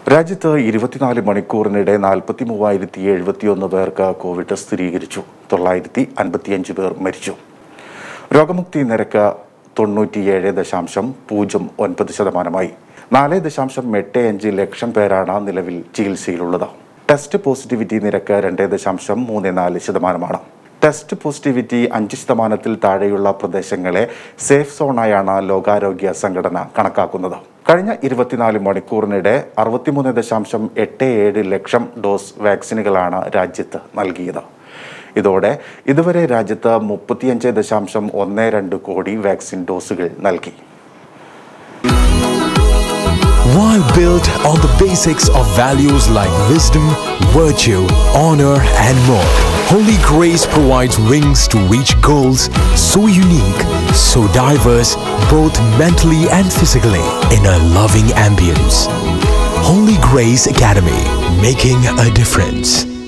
രാജ്യത്ത് ഇരുപത്തിനാല് മണിക്കൂറിനിടെ നാൽപ്പത്തി മൂവായിരത്തി എഴുപത്തിയൊന്ന് പേർക്ക് കോവിഡ് സ്ഥിരീകരിച്ചു തൊള്ളായിരത്തി അൻപത്തിയഞ്ച് പേർ മരിച്ചു രോഗമുക്തി നിരക്ക് തൊണ്ണൂറ്റിയേഴ് ദശാംശം പൂജ്യം ഒൻപത് ശതമാനമായി നാല് ദശാംശം എട്ട് അഞ്ച് ലക്ഷം പേരാണ് നിലവിൽ ചികിത്സയിലുള്ളത് ടെസ്റ്റ് പോസിറ്റിവിറ്റി നിരക്ക് രണ്ട് ദശാംശം മൂന്ന് നാല് ശതമാനമാണ് ടെസ്റ്റ് പോസിറ്റിവിറ്റി അഞ്ച് ശതമാനത്തിൽ താഴെയുള്ള പ്രദേശങ്ങളെ സേഫ് സോണായാണ് ലോകാരോഗ്യ സംഘടന കണക്കാക്കുന്നത് കഴിഞ്ഞ ഇരുപത്തിനാല് മണിക്കൂറിനിടെ അറുപത്തിമൂന്ന് ദശാംശം എട്ട് ഏഴ് ലക്ഷം ഡോസ് വാക്സിനുകളാണ് രാജ്യത്ത് നൽകിയത് ഇതോടെ ഇതുവരെ രാജ്യത്ത് മുപ്പത്തിയഞ്ച് ദശാംശം ഒന്ന് രണ്ട് കോടി വാക്സിൻ ഡോസുകൾ നൽകി While built on the basics of values like wisdom, virtue, honor, and more, Holy Grace provides wings to reach goals so unique, so diverse, both mentally and physically, in a loving ambience. Holy Grace Academy, making a difference.